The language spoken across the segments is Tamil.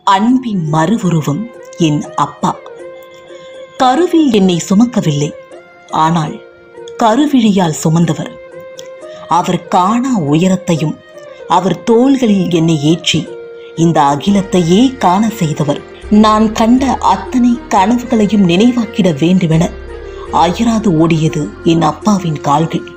அன்பின் மறுவுருவம் என் அப்பா கருவில் என்னை சுமக்கவில்லை ஆனால் கருவிழியால் சுமந்தவர் அவர் காணா உயரத்தையும் அவர் தோள்களில் என்னை ஏற்றி இந்த அகிலத்தையே காண செய்தவர் நான் கண்ட அத்தனை கனவுகளையும் நினைவாக்கிட வேண்டுமென அயராது ஓடியது என் அப்பாவின் கால்கள்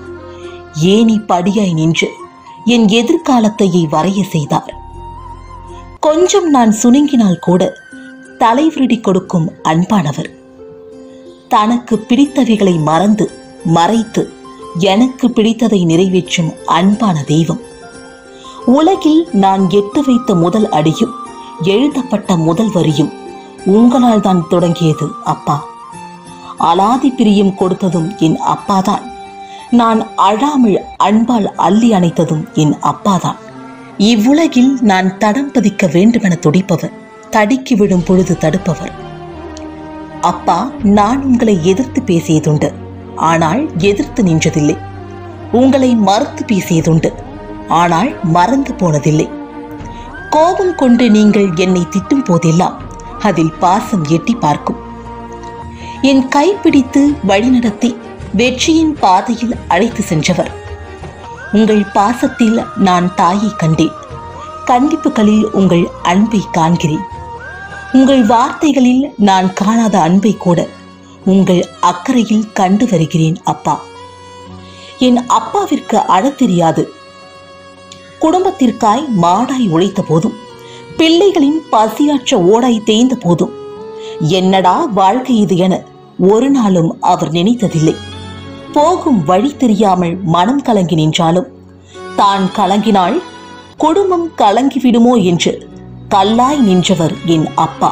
ஏனி படியாய் நின்று என் எதிர்காலத்தையே வரைய செய்தார் கொஞ்சம் நான் சுணுங்கினால் கூட தலைவிருடி கொடுக்கும் அன்பானவர் தனக்கு பிடித்தவைகளை மறந்து மறைத்து எனக்கு பிடித்ததை நிறைவேற்றும் அன்பான தெய்வம் உலகில் நான் எட்டு வைத்த முதல் அடியும் எழுதப்பட்ட முதல் வரியும் உங்களால் தான் தொடங்கியது அப்பா அலாதி பிரியம் கொடுத்ததும் என் அப்பாதான் நான் அழாமல் அன்பால் அள்ளி அணைத்ததும் என் அப்பாதான் இவ்வுலகில் நான் தடம் பதிக்க வேண்டுமென துடிப்பவர் தடுக்கி விடும் பொழுது தடுப்பவர் அப்பா நான் உங்களை எதிர்த்து பேசியதுண்டு ஆனால் எதிர்த்து நின்றதில்லை உங்களை மறுத்து பேசியதுண்டு ஆனால் மறந்து போனதில்லை கோபம் கொண்டு நீங்கள் என்னை திட்டும் போதெல்லாம் அதில் பாசம் எட்டி பார்க்கும் என் கைப்பிடித்து வழிநடத்தி வெற்றியின் பாதையில் அழைத்து சென்றவர் உங்கள் பாசத்தில் நான் தாயை கண்டேன் கண்டிப்புகளில் உங்கள் அன்பை காண்கிறேன் உங்கள் வார்த்தைகளில் நான் காணாத அன்பை கூட உங்கள் அக்கறையில் கண்டு வருகிறேன் அப்பா என் அப்பாவிற்கு அழத் தெரியாது குடும்பத்திற்காய் மாடாய் உழைத்த போதும் பிள்ளைகளின் பசியாற்ற ஓடாய் தேய்ந்த போதும் என்னடா வாழ்க்கை இது என ஒரு நாளும் அவர் நினைத்ததில்லை போகும் வழி தெரியாமல் மனம் கலங்கி நின்றாலும் தான் கலங்கினால் குடும்பம் கலங்கிவிடுமோ என்று கல்லாய் நின்றவர் என் அப்பா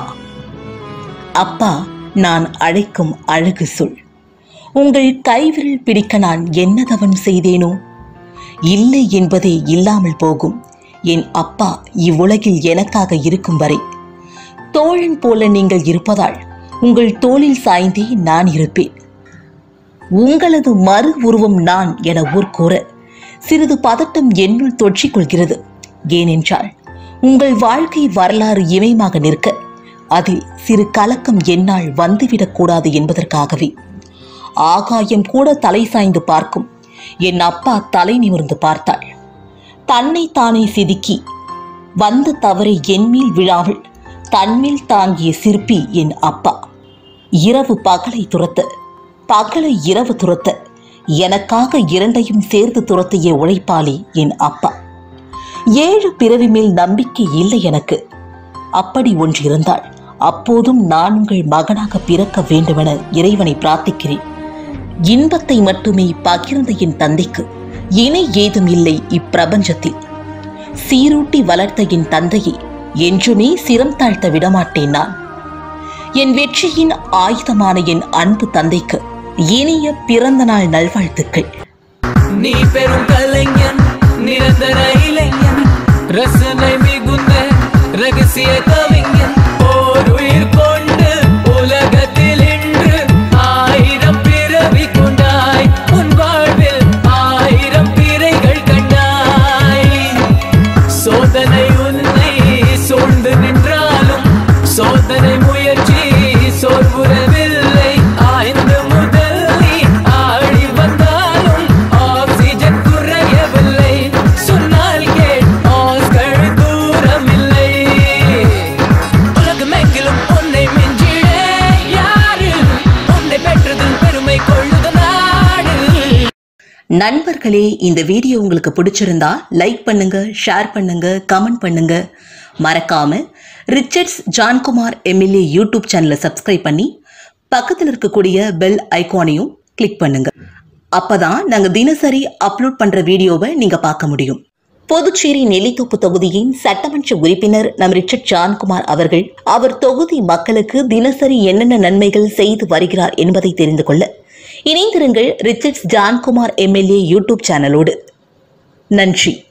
அப்பா நான் அழைக்கும் அழகு சொல் உங்கள் கைவிரல் பிடிக்க நான் என்ன தவம் செய்தேனோ இல்லை என்பதே இல்லாமல் போகும் என் அப்பா இவ்வுலகில் எனக்காக இருக்கும் வரை தோழன் போல நீங்கள் இருப்பதால் உங்கள் தோளில் சாய்ந்தே நான் இருப்பேன் உங்களது மறு உருவம் நான் என ஊர் கூற சிறிது பதட்டம் என்னுள் தொற்றிக் கொள்கிறது ஏனென்றால் உங்கள் வாழ்க்கை வரலாறு இமயமாக நிற்க அதில் சிறு கலக்கம் என்னால் வந்துவிடக்கூடாது என்பதற்காகவே ஆகாயம் கூட தலை சாய்ந்து பார்க்கும் என் அப்பா தலை நிமிர்ந்து பார்த்தாள் தன்னை தானே செதுக்கி வந்த தவறை என்மேல் விழாமல் தன்மேல் தாங்கிய சிற்பி என் அப்பா இரவு பகலை துரத்த பகலை இரவு துரத்த எனக்காக இரண்டையும் சேர்த்து துரத்திய உழைப்பாளி என் அப்பா ஏழு பிறவி மேல் நம்பிக்கை இல்லை எனக்கு அப்படி ஒன்று இருந்தால் அப்போதும் நான் உங்கள் மகனாக பிறக்க வேண்டுமென இறைவனை பிரார்த்திக்கிறேன் இன்பத்தை மட்டுமே பகிர்ந்த என் தந்தைக்கு இணை ஏதும் இல்லை இப்பிரபஞ்சத்தில் சீரூட்டி வளர்த்த என் தந்தையை என்றுமே சிரம் தாழ்த்த விடமாட்டேன் நான் என் வெற்றியின் ஆயுதமான என் அன்பு தந்தைக்கு இனிய பிறந்த நாள் நல்வாழ்த்துக்கள் நீ பெரும் கலைஞன் நிரந்தர இளைஞன் ரசனை மிகுந்த ரகசிய கவிஞன் ஓர் உயிர் கொண்டு உலகத்தில் இன்று ஆயிரம் பிறவி கொண்டாய் உன் வாழ்வில் ஆயிரம் பிறைகள் கண்டாய் சோதனை உன்னை சூழ்ந்து நின்றாலும் சோதனை முயற்சி சோர்வுறவில்லை ஆய்ந்து முதல் நீ ஆடி வந்தாலும் ஆக்சிஜன் குறையவில்லை சொன்னால் கேள் ஆஸ்கள் தூரமில்லை உலகமெங்கிலும் உன்னை மிஞ்சிட யாரு உன்னை பெற்றதில் பெருமை கொள்ளுத நாடு நண்பர்களே இந்த வீடியோ உங்களுக்கு பிடிச்சிருந்தா லைக் பண்ணுங்க ஷேர் பண்ணுங்க கமெண்ட் பண்ணுங்க மறக்காம ரிச்சர்ட்ஸ் ஜான்குமார் எம்எல்ஏ யூடியூப் சேனலை சப்ஸ்கிரைப் பண்ணி பக்கத்தில் இருக்கக்கூடிய பெல் ஐகானையும் கிளிக் பண்ணுங்க அப்பதான் நாங்க தினசரி அப்லோட் பண்ற வீடியோவை நீங்க பார்க்க முடியும் புதுச்சேரி நெல்லித்தோப்பு தொகுதியின் சட்டமன்ற உறுப்பினர் நம் ரிச்சர்ட் ஜான்குமார் அவர்கள் அவர் தொகுதி மக்களுக்கு தினசரி என்னென்ன நன்மைகள் செய்து வருகிறார் என்பதை தெரிந்து கொள்ள இணைந்திருங்கள் ரிச்சர்ட்ஸ் ஜான்குமார் எம்எல்ஏ யூடியூப் சேனலோடு நன்றி